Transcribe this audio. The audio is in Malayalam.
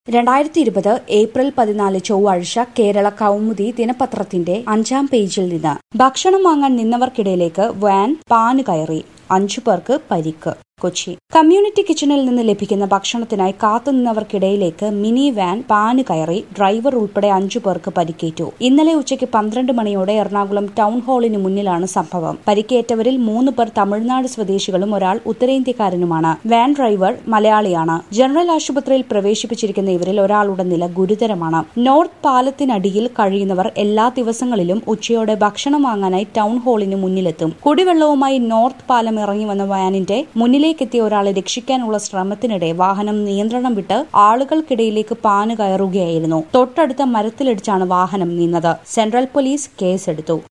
രണ്ടായിരത്തി ഇരുപത് ഏപ്രിൽ പതിനാല് ചൊവ്വാഴ്ച കേരള കൗമുദി ദിനപത്രത്തിന്റെ അഞ്ചാം പേജിൽ നിന്ന് ഭക്ഷണം വാങ്ങാൻ നിന്നവർക്കിടയിലേക്ക് വാൻ പാന് കയറി അഞ്ചു പേർക്ക് പരിക്ക് കൊച്ചി കമ്മ്യൂണിറ്റി കിച്ചണിൽ നിന്ന് ലഭിക്കുന്ന ഭക്ഷണത്തിനായി കാത്തുനിന്നവർക്കിടയിലേക്ക് മിനി വാൻ പാന് കയറി ഡ്രൈവർ ഉൾപ്പെടെ അഞ്ചു പേർക്ക് പരിക്കേറ്റു ഇന്നലെ ഉച്ചയ്ക്ക് പന്ത്രണ്ട് മണിയോടെ എറണാകുളം ടൗൺ ഹാളിന് മുന്നിലാണ് സംഭവം പരിക്കേറ്റവരിൽ മൂന്ന് പേർ തമിഴ്നാട് സ്വദേശികളും ഒരാൾ ഉത്തരേന്ത്യക്കാരനുമാണ് വാൻ ഡ്രൈവർ മലയാളിയാണ് ജനറൽ ആശുപത്രിയിൽ പ്രവേശിപ്പിച്ചിരിക്കുന്ന ഇവരിൽ ഒരാളുടെ നില ഗുരുതരമാണ് നോർത്ത് പാലത്തിനടിയിൽ കഴിയുന്നവർ എല്ലാ ദിവസങ്ങളിലും ഉച്ചയോടെ ഭക്ഷണം വാങ്ങാനായി ടൗൺ ഹാളിന് മുന്നിലെത്തും കുടിവെള്ളവുമായി നോർത്ത് പാലം ഇറങ്ങി വന്ന വാനിന്റെ മുന്നിലേക്കെത്തിയ ഒരാളെ രക്ഷിക്കാനുള്ള ശ്രമത്തിനിടെ വാഹനം നിയന്ത്രണം വിട്ട് ആളുകൾക്കിടയിലേക്ക് പാന് കയറുകയായിരുന്നു തൊട്ടടുത്ത മരത്തിലിടിച്ചാണ് വാഹനം നിന്നത് സെൻട്രൽ പോലീസ് കേസെടുത്തു